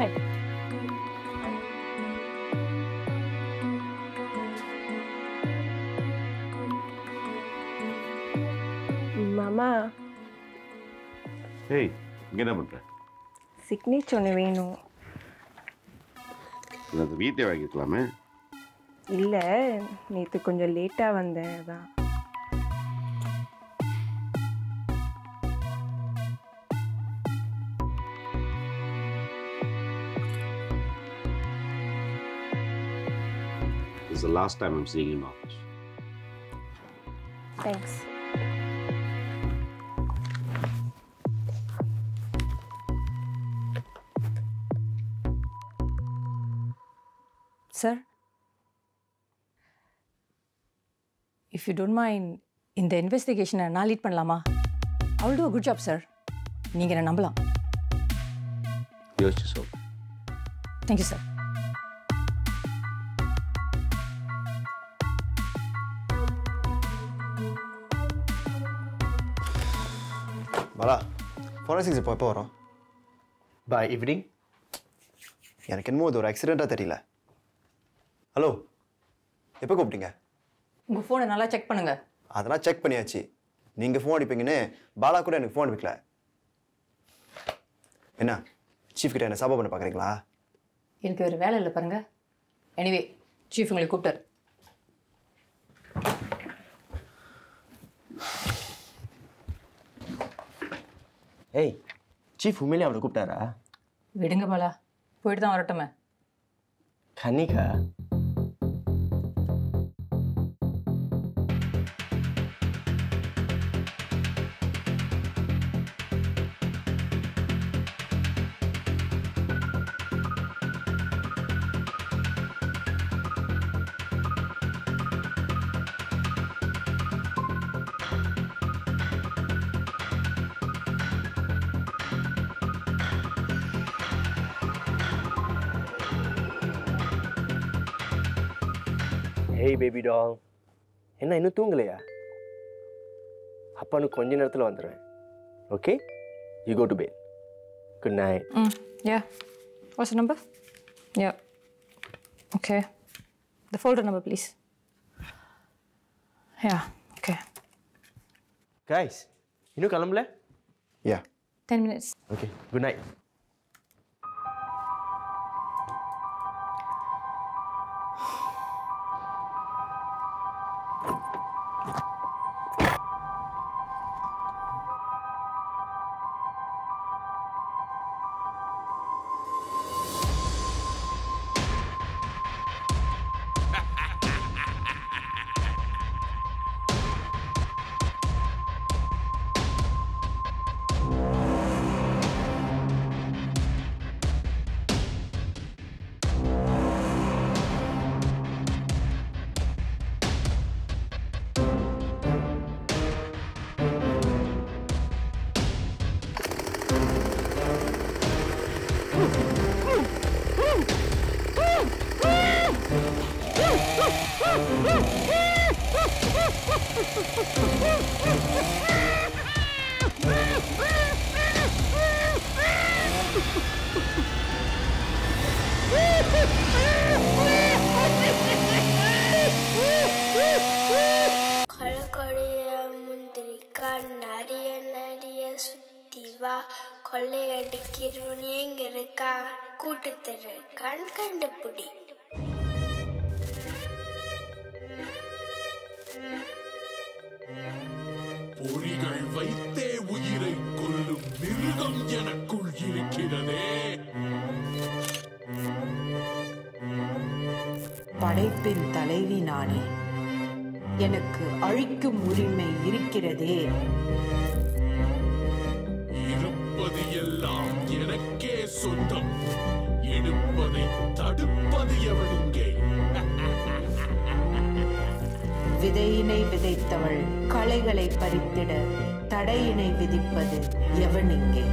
Hi. மாமா ஏய் இங்கே என்ன பண்ணுற சிக்னேச்சர் ஒன்று வேணும் அந்த வீட்டை வாங்கிக்கலாமே இல்லை நேற்று கொஞ்சம் லேட்டாக வந்தேன் அதான் This is the last time I'm seeing you in office. Thanks sir if you don't mind இந்த இன்வெஸ்டிகேஷனை நான் லீட் பண்ணலாமா அவள் டூ குட் ஜாப் சார் நீங்கள் என்ன நம்பலாம் யோசிச்சு சொல் தேங்க்யூ சார் பாலா ஃபாரன்சிக்ஸ் இப்போ எப்போ வரும் பை ஈவினிங் எனக்கு என்னமோ இது ஒரு ஆக்சிடெண்ட்டாக தெரியல ஹலோ எப்போ கூப்பிட்டீங்க உங்கள் ஃபோனை நல்லா செக் பண்ணுங்கள் அதெல்லாம் செக் பண்ணியாச்சு நீங்கள் ஃபோன் அடிப்பீங்கன்னு பாலா கூட எனக்கு ஃபோன் அடிக்கல என்ன சீஃப் கிட்ட என்ன சபா பண்ண பார்க்குறீங்களா எனக்கு வேறு வேலை இல்லை பாருங்க எனிவே சீஃப் உங்களை கூப்பிட்டாரு ஏய் சீஃப் உண்மையிலே அவளை கூப்பிட்டாரா விடுங்க பாலா போயிட்டு தான் வரட்டுமே கன்னிகா ஹேய் பேபி டால் என்ன இன்னும் தூங்கலையா அப்பானு கொஞ்ச நேரத்தில் வந்துடுவேன் okay you go to bed good night Mm, yeah. What's the number? Yeah. Okay. The folder number, please. Yeah, okay. Guys இன்னும் கிளம்பல யா 10 minutes. ஓகே குட் நைட் கொலக்கொடிய முந்திரிக்கா நரிய நரிய சுத்தி வா கொள்ளையடிக்கிறவன் எங்க இருக்கா கூட்டத்தரு கண் கண்டுபிடி பொறிகள் வைத்தே உயிரை கொல்லும் மிருகம் எனக்குள் இருக்கிறதே படைப்பின் தலைவி நானே எனக்கு அழிக்கும் உரிமை இருக்கிறதே இருப்பது எல்லாம் எனக்கே சொந்தம் எடுப்பதை தடுப்பது எவனுங்கே விதையினை விதைத்தவள் களைகளை பறித்திட தடையினை விதிப்பது எவனிங்கே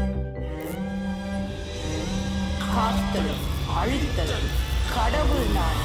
காத்தலும் அழித்தலும் கடவுள் நான்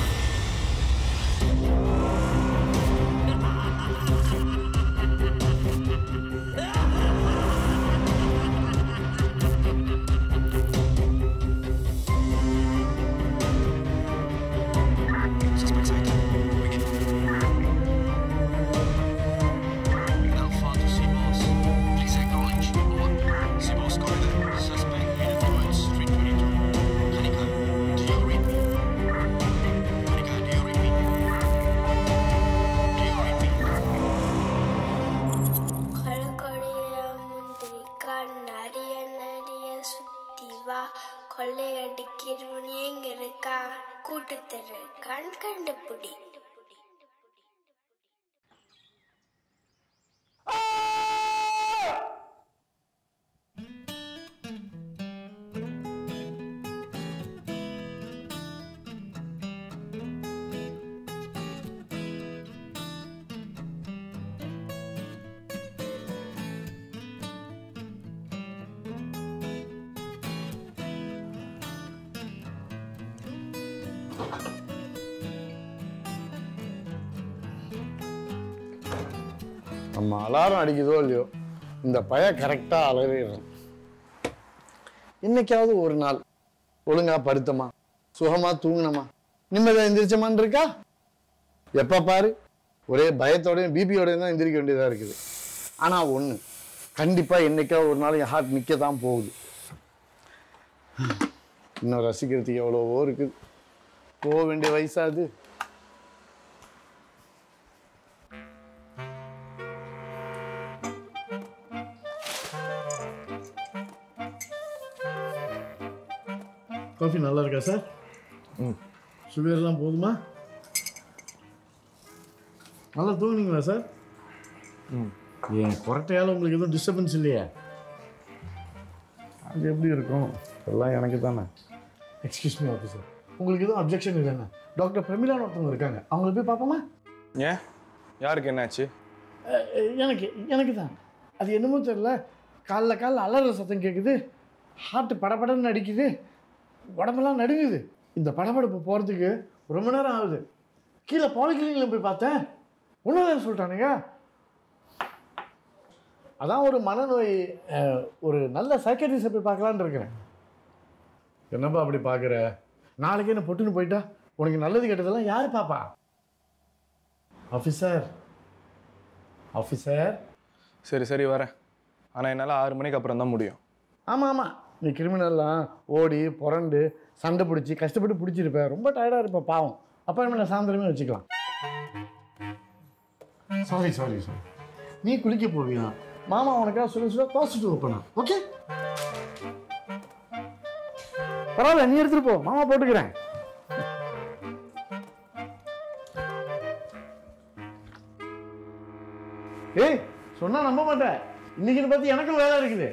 கொள்ளையடிக்கிறவன் எங்க இருக்கா கூட்டுத்தரு கண் கண்டுபிடி நம்ம அலாரம் அடிக்குதோ இல்லையோ இந்த பய கரெக்டாக அலறிடுறோம் இன்னைக்காவது ஒரு நாள் ஒழுங்கா படுத்தமா சுகமா தூங்கினமா நிம்மதியாக எந்திரிச்சமான்னு இருக்கா எப்போ பாரு ஒரே பயத்தோடையும் பிபியோடையும் தான் எந்திரிக்க வேண்டியதாக இருக்குது ஆனால் ஒன்று கண்டிப்பாக என்னைக்கா ஒரு நாள் என் ஹார்ட் நிற்க தான் போகுது இன்னும் ரசிக்கிறதுக்கு எவ்வளவோ இருக்குது போக வேண்டிய வயசா அது காஃபி நல்லா இருக்கா சார் ம் சுகர்லாம் போதுமா நல்லா தூங்குனீங்களா சார் ம் ஏன் கொரட்டையால் உங்களுக்கு எதுவும் டிஸ்டர்பன்ஸ் இல்லையா அது எப்படி இருக்கும் எல்லாம் எனக்கு தானே எக்ஸ்கியூஸ் மீ ஆஃபீஸர் உங்களுக்கு எதுவும் அப்ஜெக்ஷன் இல்லைண்ணா டாக்டர் பிரமிளான்னு ஒருத்தவங்க இருக்காங்க அவங்கள போய் பார்ப்போமா ஏன் யாருக்கு என்னாச்சு அஹ், எனக்கு எனக்கு தான் அது என்னமோ தெரியல காலைல காலைல அலற சத்தம் கேட்குது ஹார்ட் படபடன்னு அடிக்குது உடம்பெல்லாம் நடுங்குது இந்த படபடப்பு போகிறதுக்கு ரொம்ப நேரம் ஆகுது கீழே பாலிகிளினிக்கில் போய் பார்த்தேன் ஒன்றும் சொல்லிட்டானுங்க அதான் ஒரு மனநோய் அஹ், ஒரு நல்ல சைக்கட்ரிஸ்டை போய் பார்க்கலான்னு இருக்கிறேன் என்னப்பா அப்படி பார்க்குற நாளைக்கு என்ன பொட்டுன்னு போயிட்டா உனக்கு நல்லது கெட்டதெல்லாம் யார் பாப்பா ஆஃபீஸர் ஆஃபீஸர் சரி சரி வரேன் ஆனால் என்னால் ஆறு மணிக்கு அப்புறம் தான் முடியும் ஆமாம் ஆமாம் நீ கிரிமினல்லாம் ஓடி புரண்டு சண்டை பிடிச்சி கஷ்டப்பட்டு பிடிச்சிருப்ப ரொம்ப டயர்டாக இருப்ப பாவம் அப்பாயின்மெண்ட் சாயந்தரமே வச்சுக்கலாம் சாரி சாரி சாரி நீ குளிக்க போவியா மாமா உனக்காக சுட சுட தோசிட்டு வைப்பேன் ஓகே பரவாயில்ல நீ எடுத்துட்டு போ மாமா போட்டுக்கிறேன் ஏய் சொன்னா நம்ப மாட்டேன் இன்னைக்குன்னு பார்த்து எனக்கும் வேலை இருக்குது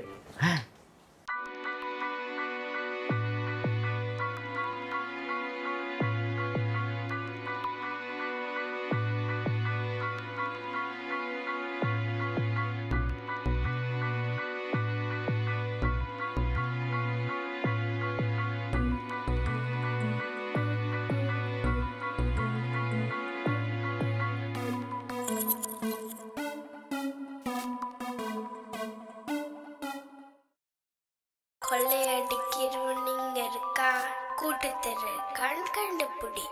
கொள்ளையடிக்கிறவன் இங்க இருக்கா கூட்டுத்தரு கண் கண்டுபிடி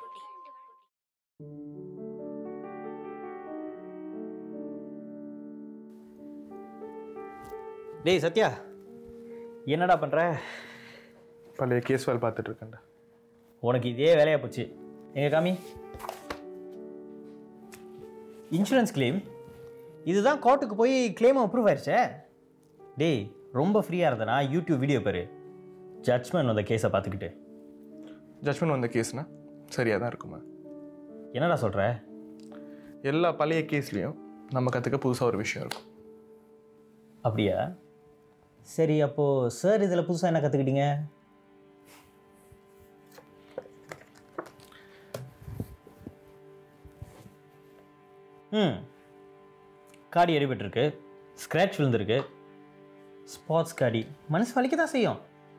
டேய் சத்யா என்னடா பண்ணுற பழைய கேஸ் வேலை பார்த்துட்டு இருக்கேன்டா உனக்கு இதே வேலையாக போச்சு எங்க காமி இன்சூரன்ஸ் கிளைம் இதுதான் கோர்ட்டுக்கு போய் கிளைம் அப்ரூவ் ஆயிடுச்சே டேய் ரொம்ப ஃப்ரீயாக இருந்தனா யூடியூப் வீடியோ பாரு ஜட்ஜ்மெண்ட் வந்த கேஸை பார்த்துக்கிட்டு ஜட்மெண்ட் வந்த கேஸ்னா சரியாக தான் இருக்குமா என்னடா சொல்கிற எல்லா பழைய கேஸ்லேயும் நம்ம கற்றுக்க புதுசாக ஒரு விஷயம் இருக்கும் அப்படியா சரி அப்போது சார் இதில் புதுசாக என்ன கற்றுக்கிட்டீங்க ம் காடி அடிபட்டிருக்கு ஸ்க்ராட்ச் விழுந்திருக்கு ஸ்பாட்ஸ் காடி மனசு வலிக்க தான் செய்யும்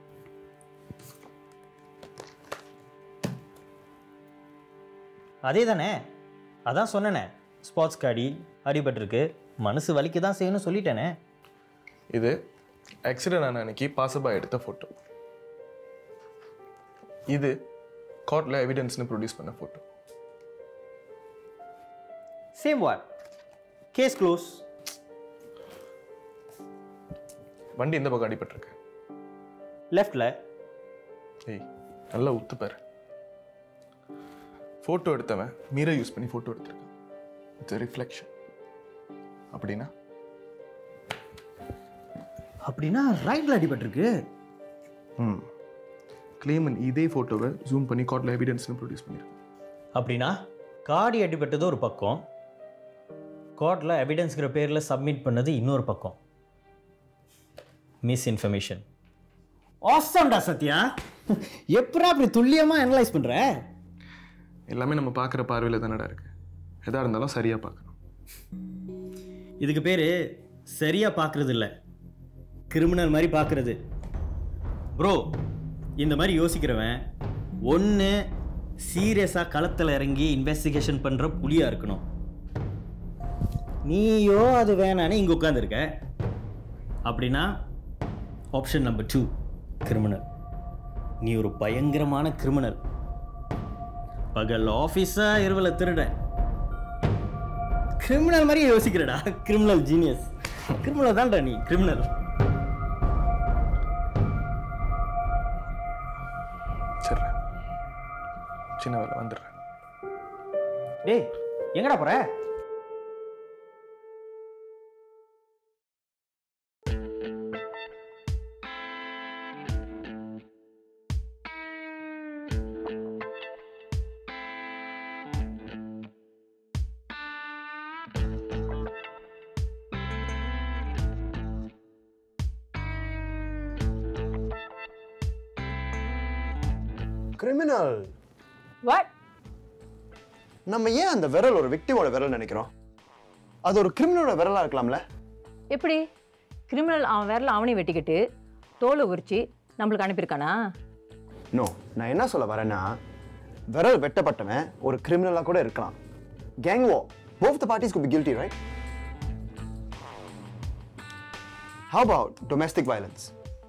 அதே தானே அதான் சொன்னேனே ஸ்பாட்ஸ் காடி அடிபட்டிருக்கு மனசு வலிக்க தான் செய்யணும்னு சொல்லிட்டேனே இது ஆக்சிடென்ட் ஆன அன்னைக்கு பாசபா எடுத்த ஃபோட்டோ இது கோர்ட்டில் எவிடன்ஸ்னு ப்ரொடியூஸ் பண்ண photo same what case close வண்டி எந்த பக்கம் அடிபட்டிருக்கு லெஃப்டில் ஏய் நல்லா உத்து பாரு ஃபோட்டோ எடுத்தவன் மீரை யூஸ் பண்ணி ஃபோட்டோ எடுத்திருக்கான் இட்ஸ் ரிஃப்ளெக்ஷன் அப்படின்னா அப்படின்னா ரைட்டில் அடிபட்டிருக்கு ம் கிளைமன் இதே ஃபோட்டோவை ஜூம் பண்ணி கோர்ட்டில் எவிடன்ஸ்னு ப்ரொடியூஸ் பண்ணியிருக்கான் அப்படின்னா காடி அடிபட்டது ஒரு பக்கம் கோர்ட்டில் எவிடன்ஸ்ங்கிற பேரில் சப்மிட் பண்ணது இன்னொரு பக்கம் மிஸ் இன்ஃபர்மேஷன் ஆசம்டா சத்யா எப்படா அப்படி துல்லியமாக அனலைஸ் பண்ணுற எல்லாமே நம்ம பார்க்குற பார்வையில் தானடா இருக்கு எதாக இருந்தாலும் சரியாக பார்க்கணும் இதுக்கு பேர் சரியாக பார்க்குறது இல்லை கிரிமினல் மாதிரி பார்க்குறது ப்ரோ இந்த மாதிரி யோசிக்கிறவன் ஒன்று சீரியஸாக களத்தில் இறங்கி இன்வெஸ்டிகேஷன் பண்ணுற புலியாக இருக்கணும் நீயோ அது வேணான்னு இங்கே உட்காந்துருக்க அப்படின்னா ஆப்ஷன் நம்பர் டூ கிரிமினல் நீ ஒரு பயங்கரமான கிரிமினல் பகல் ஆஃபீஸா இரவில் திருட கிரிமினல் மாதிரி யோசிக்கிறடா கிரிமினல் ஜீனியஸ் கிரிமினல் தான்டா நீ கிரிமினல் சரி சின்ன வேலை வந்துடுறேன் டேய் எங்கடா போற கிரிமினல் வாட் நம்ம ஏன் அந்த விரல் ஒரு விக்டிமோட விரல் நினைக்கிறோம் அது ஒரு கிரிமினலோட விரலா இருக்கலாம்ல எப்படி கிரிமினல் அவன் விரல அவனே வெட்டிக்கிட்டு தோலை உரிச்சு நம்மளுக்கு அனுப்பியிருக்கானா நோ நான் என்ன சொல்ல வரேன்னா விரல் வெட்டப்பட்டவன் ஒரு கிரிமினலா கூட இருக்கலாம் கேங் வோ both the parties could be guilty right how about domestic violence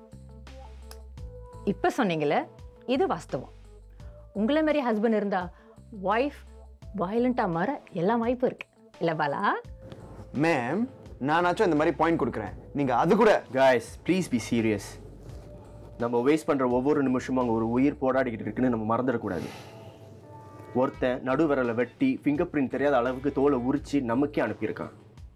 இப்போ சொன்னீங்களே இது வாஸ்தவம் உங்களை மாதிரி ஹஸ்பண்ட் இருந்தா ஒய்ஃப் வயலண்ட்டாக மாற எல்லா வாய்ப்பும் இருக்கு இல்லை பாலா மேம் நானாச்சும் இந்த மாதிரி பாயிண்ட் கொடுக்குறேன் நீங்க அது கூட காய்ஸ் ப்ளீஸ் பி சீரியஸ் நம்ம வேஸ்ட் பண்ணுற ஒவ்வொரு நிமிஷமும் அங்கே ஒரு உயிர் போராடிக்கிட்டு இருக்குன்னு நம்ம மறந்துடக்கூடாது ஒருத்தன் நடுவிரலை வெட்டி ஃபிங்கர் பிரிண்ட் தெரியாத அளவுக்கு தோலை உரிச்சு நமக்கே அனுப்பியிருக்கான்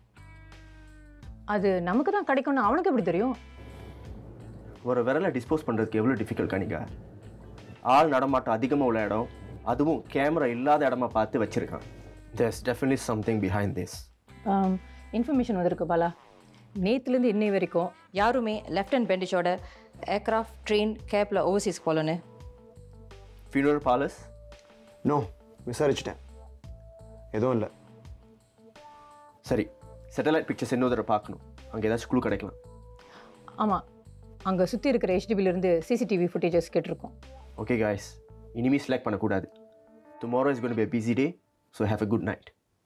அது நமக்கு தான் கிடைக்கும்னு அவனுக்கு எப்படி தெரியும் ஒரு விரலை டிஸ்போஸ் பண்ணுறதுக்கு எவ்வளோ டிஃபிகல்ட் கணிக்கா ஆள் நடமாட்டம் அதிகமாக உள்ள இடம் அதுவும் கேமரா இல்லாத இடமா பார்த்து வச்சிருக்கான் there's definitely something behind this information வந்திருக்கு பாலா நேற்றுலேருந்து இன்னை வரைக்கும் யாருமே லெஃப்ட் அண்ட் பெண்டிஷோட ஏர்க்ராஃப்ட் ட்ரெயின் கேப்பில் ஓவர்சீஸ் போகலன்னு ஃபியூனரல் பாலஸ் நோ விசாரிச்சிட்டேன் எதுவும் இல்லை சரி சேட்டலைட் பிக்சர்ஸ் இன்னொரு தடவை பார்க்கணும் அங்கே ஏதாச்சும் குழு கிடைக்கலாம் ஆமாம் அங்கே சுற்றி இருக்கிற ஹெச்டிபிலேருந்து சிசிடிவி ஃபுட்டேஜஸ் கேட்டிருக்கோம் ஓகே காய்ஸ் இனிமே செலக்ட் பண்ணக்கூடாது tomorrow is gonna be busy day so have a good night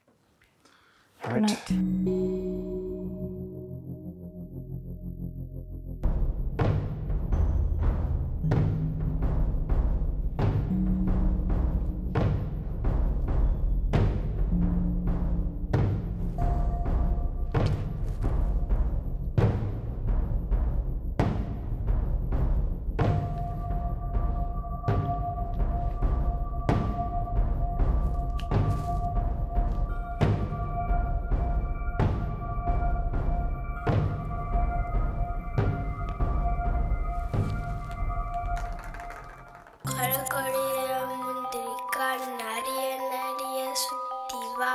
கொழக்கொழிய முந்திரி காடு நரிய நரிய சுத்தி வா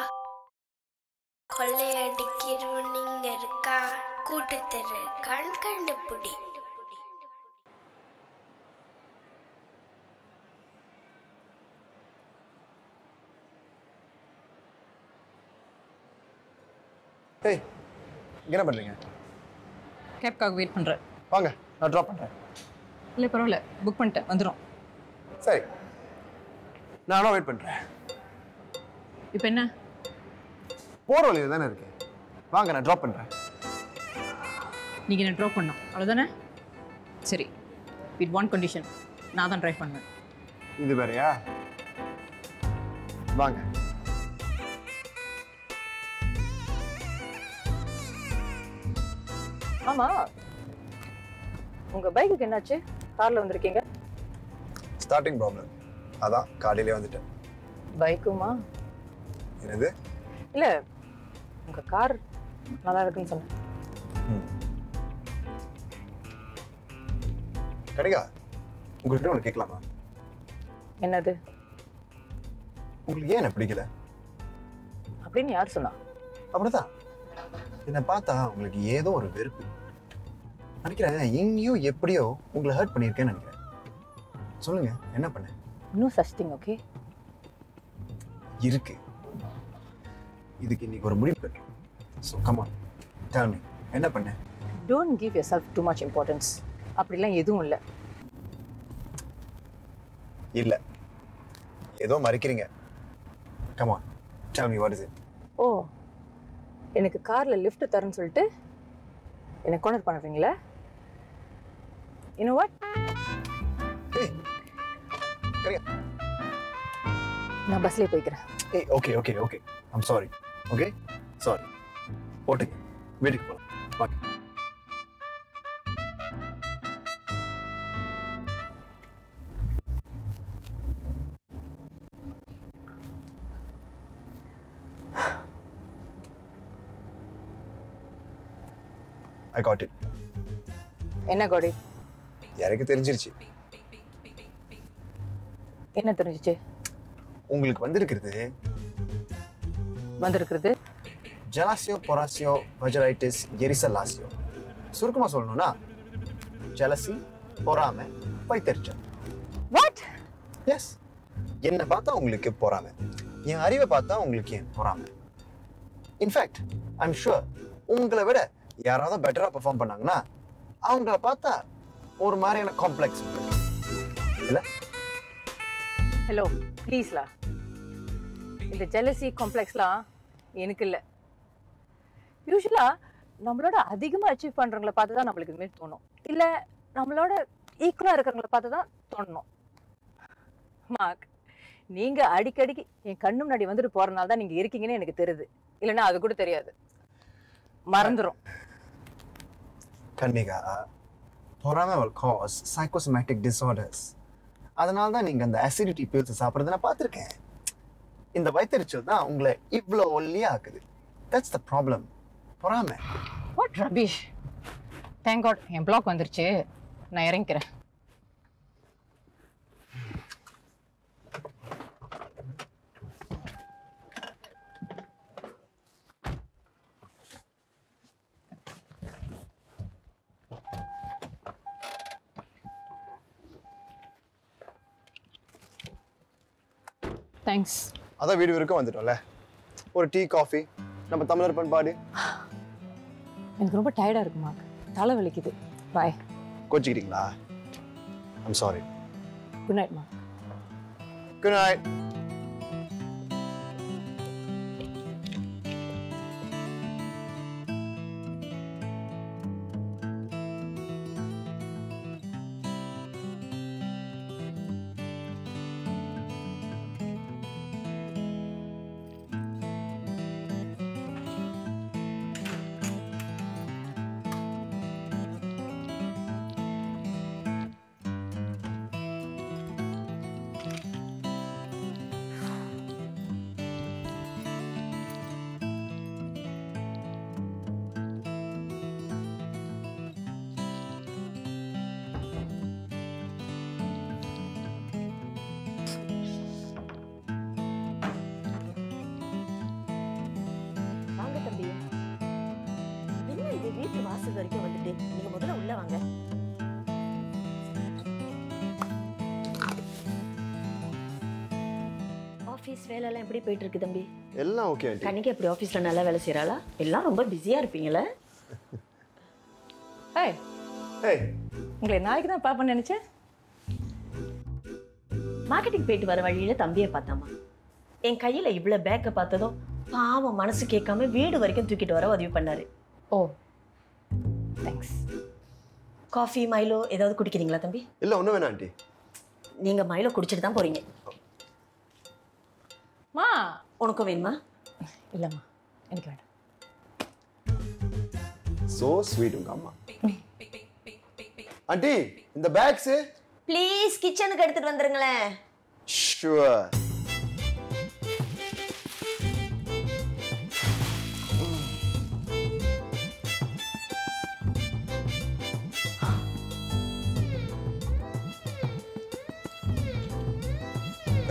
கொள்ளையடிக்கிறவன் இங்க இருக்கா கூட்டு தெரு கண் கண்டுபிடி ஏய் இங்க என்ன பண்றீங்க கேப்காக வெயிட் பண்ணுறேன் வாங்க நான் ட்ராப் பண்றேன் இல்லை பரவாயில்ல புக் பண்ணிட்டேன் வந்துடும் சரி நானும் வெயிட் பண்றேன் இப்போ என்ன போற வழியில தானே இருக்கேன் வாங்க நான் ட்ராப் பண்றேன் நீங்கள் என்ன ட்ராப் பண்ணோம் அவ்வளோதானே சரி வித் ஒன் கண்டிஷன் நான் தான் ட்ரைவ் பண்ணுவேன் இது வேறயா வாங்க ஆமாம் உங்கள் பைக்குக்கு என்னாச்சு காரில் வந்திருக்கீங்க ஸ்டார்டிங் ப்ராப்ளம் அதான் காலையிலே வந்துட்டேன் பைக்குமா என்னது இல்லை உங்கள் கார் நல்லா இருக்குன்னு சொன்னேன் கிடைக்கா உங்கள்கிட்ட ஒன்று கேட்கலாமா என்னது உங்களுக்கு ஏன் என்ன பிடிக்கல அப்படின்னு யார் சொன்னா அப்படிதான் என்னை பார்த்தா உங்களுக்கு ஏதோ ஒரு வெறுப்பு நினைக்கிறேன் எங்கேயோ எப்படியோ உங்களை ஹர்ட் பண்ணியிருக்கேன்னு நினைக்கிறேன் சொல்லுங்க என்ன பண்ண நோ சச் திங் ஓகே இருக்கு இதுக்கு இன்னைக்கு ஒரு முடிவு கட்டும் ஸோ கமான் tell me என்ன பண்ண don't give yourself too much importance அப்படிலாம் எதுவும் இல்லை இல்ல ஏதோ மறைக்கிறீங்க come on tell me what is it ஓ எனக்கு காரில் லிஃப்ட் தரேன்னு சொல்லிட்டு என்னை கார்னர் பண்ணுறீங்களா இன்னும் வாட் நான் பஸ்லேயே போய்க்கிறேன் ஏய் okay okay okay I'm sorry okay sorry போட்டுங்க வீட்டுக்கு போகலாம் வாங்க ஐ காட் இட் என்ன கோடி எனக்கு தெரிஞ்சிருச்சு என்ன தெரிஞ்சிச்சு உங்களுக்கு வந்திருக்கிறது வந்திருக்கிறது ஜலாசியோ பொராசியோ வஜரைட்டிஸ் எரிசலாசியோ சுருக்கமா சொல்லணும்னா ஜலசி பொறாமை வைத்தறிச்சல் வாட் எஸ் என்னை பார்த்தா உங்களுக்கு பொறாமை என் அறிவை பார்த்தா உங்களுக்கு ஏன் பொறாமை இன்ஃபேக்ட் ஐம் ஷுர் உங்களை விட யாராவது பெட்டரா பெர்ஃபார்ம் பண்ணாங்கன்னா அவங்கள பார்த்தா ஒரு மாதிரியான காம்ப்ளெக்ஸ் இல்லை ஹலோ ப்ளீஸ்லா இந்த ஜெலசி காம்ப்ளெக்ஸ்லாம் எனக்கு இல்லை யூஸ்வலாக நம்மளோட அதிகமாக அச்சீவ் பண்ணுறவங்கள பார்த்து தான் நம்மளுக்கு இதுமாரி தோணும் இல்லை நம்மளோட ஈக்குவலாக இருக்கிறவங்கள பார்த்து தான் தோணணும் மார்க் நீங்கள் அடிக்கடிக்கு என் கண்ணு முன்னாடி வந்துட்டு போகிறனால தான் நீங்கள் இருக்கீங்கன்னு எனக்கு தெரியுது இல்லைன்னா அது கூட தெரியாது மறந்துடும் கன்னிகா பொறாமை will cause psychosomatic disorders அதனால தான் நீங்க அந்த அசிடிட்டி பில்ஸ் சாப்பிட்றத நான் பார்த்துருக்கேன் இந்த வயிற்றுச்சல் தான் உங்களை இவ்வளோ ஒல்லியா ஆக்குது தட்ஸ் த ப்ராப்ளம் பொறாமை வாட் ரபீஷ் தேங்க் காட் என் பிளாக் வந்துருச்சு நான் இறங்கிக்கிறேன் தேங்க்ஸ் அதான் வீடு வரைக்கும் வந்துட்டோம்ல ஒரு டீ காஃபி நம்ம தமிழர் பண்பாடு எனக்கு ரொம்ப டயர்டாக இருக்கு மார்க் தலை வலிக்குது பாய் கோச்சிக்கிறீங்களா I'm sorry good night Mark good night வாங்க தம்பி என்ன இது வீட்டு வாசல் வரைக்கும் வந்துட்டு நீங்க முதல்ல உள்ள வாங்க ஆஃபீஸ் வேலையெல்லாம் எப்படி போயிட்டு இருக்கு தம்பி எல்லாம் ஓகே ஆண்டி கண்ணிக்கு எப்படி ஆஃபீஸில் நல்லா வேலை செய்கிறாளா எல்லாம் ரொம்ப பிஸியாக இருப்பீங்களே ஏய் ஏய் உங்களை நாளைக்கு தான் பார்ப்பேன்னு நினச்சேன் மார்க்கெட்டிங் போயிட்டு வர வழியில தம்பியை பார்த்தாமா என் கையில இவ்வளோ பேக்கை பார்த்ததும் பாவம் மனசு கேட்காம வீடு வரைக்கும் தூக்கிட்டு வர உதவி பண்ணாரு ஓ தேங்க்ஸ் காஃபி மைலோ ஏதாவது குடிக்கிறீங்களா தம்பி இல்லை ஒன்றும் வேணாம் ஆண்டி நீங்க மைலோ குடிச்சிட்டு தான் போறீங்க மா உனக்கும் வேணுமா இல்லைம்மா எனக்கு வேண்டாம் ஸோ ஸ்வீட் உங்க அம்மா ஆண்டி இந்த பேக்ஸு ப்ளீஸ் கிச்சனுக்கு எடுத்துட்டு வந்துருங்களேன் ஷுவர்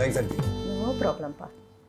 தேங்க்ஸ் ஆண்டி நோ ப்ராப்ளம்ப்பா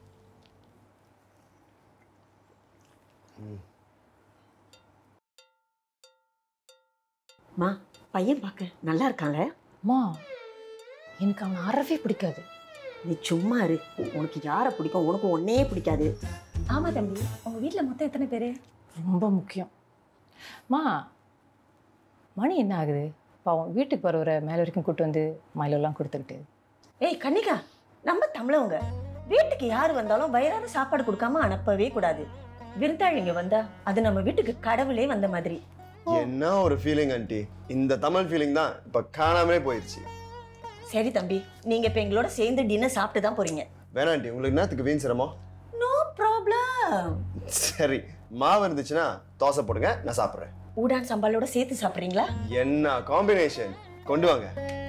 மா பையன் பார்க்க நல்லா இருக்கான்ல மா எனக்கு அவன் அறவே பிடிக்காது நீ சும்மா இரு உனக்கு யாரை பிடிக்கும் உனக்கு ஒன்னே பிடிக்காது ஆமா தம்பி உங்க வீட்டில் மொத்தம் எத்தனை பேர் ரொம்ப முக்கியம் மா மணி என்ன ஆகுது பாவம் வீட்டுக்கு வரவரை மேலே வரைக்கும் கூட்டு வந்து மயிலெல்லாம் கொடுத்துக்கிட்டு ஏய் கன்னிகா நம்ம தமிழவங்க வீட்டுக்கு யார் வந்தாலும் வயிறார சாப்பாடு கொடுக்காம அனுப்பவே கூடாது விருந்தாளிங்க வந்தா அது நம்ம வீட்டுக்கு கடவுளே வந்த மாதிரி என்ன ஒரு ஃபீலிங் ஆண்டி இந்த தமிழ் ஃபீலிங் தான் இப்போ காணாமலே போயிடுச்சு சரி தம்பி நீங்க இப்ப எங்களோட சேர்ந்து டின்னர் சாப்பிட்டு தான் போறீங்க வேணாம் ஆண்டி உங்களுக்கு என்னத்துக்கு வீண் சிரமம் நோ ப்ராப்ளம் சரி மாவு இருந்துச்சுன்னா தோசை போடுங்க நான் சாப்பிட்றேன் ஊடான் சம்பாலோட சேர்த்து சாப்பிட்றீங்களா என்ன காம்பினேஷன் கொண்டு வாங்க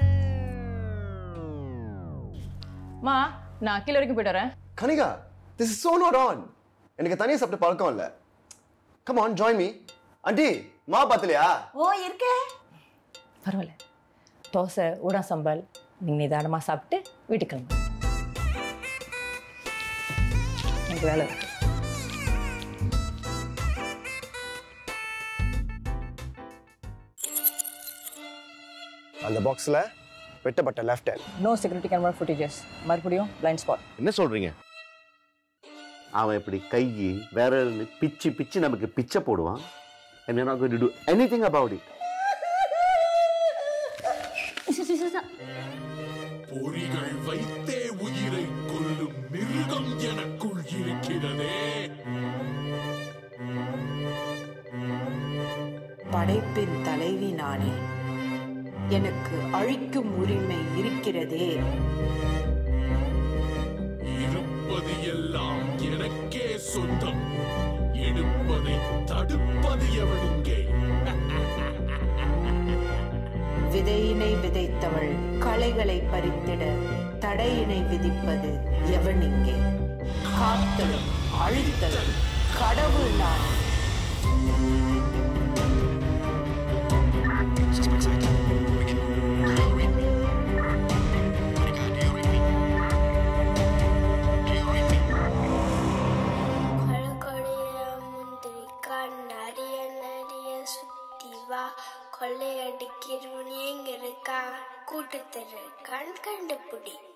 மா நான் கீழே வரைக்கும் போயிட்டு வரேன் Kanika this is so not on எனக்கு தனியாக சாப்பிட்ட பழக்கம் இல்லை come on join me aunty மா பார்த்தலையா ஓ இருக்கே பரவாயில்ல தோசை ஊடா சம்பல் நீங்கள் நிதானமாக சாப்பிட்டு வீட்டுக்கு கிளம்பு எனக்கு வேலை இருக்கு அந்த பாக்ஸில் வெட்டப்பட்ட left hand no security camera footages மறுபடியும் பிளைண்ட் ஸ்பாட் என்ன சொல்றீங்க அவன் இப்படி கை வேற பிச்சு பிச்சு நமக்கு பிச்சை போடுவான் and we're not going to do anything about it பொறிகள் வைத்தே உயிரை கொல்லும் மிருகம் எனக்குள் இருக்கிறதே படைப்பின் தலைவி நானே எனக்கு அழிக்கும் உரிமை இருக்கிறதே இருப்பது எல்லாம் எனக்கே சொந்தம் எடுப்பதை தடுப்பது எவனுங்கே விதையினை விதைத்தவள் களைகளை பறித்திட தடையினை விதிப்பது எவன் இங்கே காத்தலும் அழித்தலும் கடவுள் நான் கொலகொடிய முந்திரிக்கா நரிய நரிய சுத்தி வா கொள்ளையடிக்கிறவன் எங்க இருக்கா கூட்டு தெரு கண் கண்டுபிடி